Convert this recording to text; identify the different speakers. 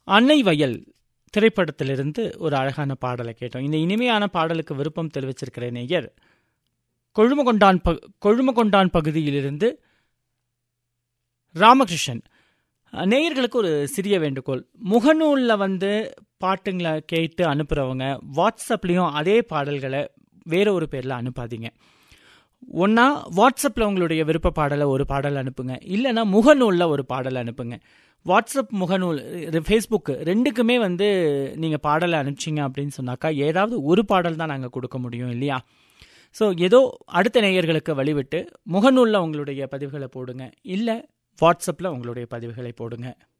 Speaker 1: அன்னை வயல் திரைப்படத்திலிருந்து ஒரு அழகான பாடலை கேட்டோம் இந்த இனிமையான பாடலுக்கு விருப்பம் தெரிவிச்சிருக்கிற நேயர் கொழுமகொண்டான் ப கொழுமகொண்டான் பகுதியிலிருந்து ராமகிருஷ்ணன் நேயர்களுக்கு ஒரு சிறிய வேண்டுகோள் முகநூலில் வந்து பாட்டுங்களை கேட்டு அனுப்புகிறவங்க வாட்ஸ்அப்லேயும் அதே பாடல்களை வேற ஒரு பேரில் அனுப்பாதீங்க ஒன்றா வாட்ஸ்அப்பில் உங்களுடைய விருப்ப பாடலை ஒரு பாடல் அனுப்புங்க இல்லைன்னா முகநூலில் ஒரு பாடல் அனுப்புங்க வாட்ஸ்அப் முகநூல் ஃபேஸ்புக்கு ரெண்டுக்குமே வந்து நீங்கள் பாடலை அனுப்பிச்சிங்க அப்படின்னு சொன்னாக்கா ஏதாவது ஒரு பாடல் தான் நாங்கள் கொடுக்க முடியும் இல்லையா ஸோ ஏதோ அடுத்த நேயர்களுக்கு வழிவிட்டு முகநூலில் உங்களுடைய பதிவுகளை போடுங்க இல்லை வாட்ஸ்அப்பில் உங்களுடைய பதிவுகளை போடுங்க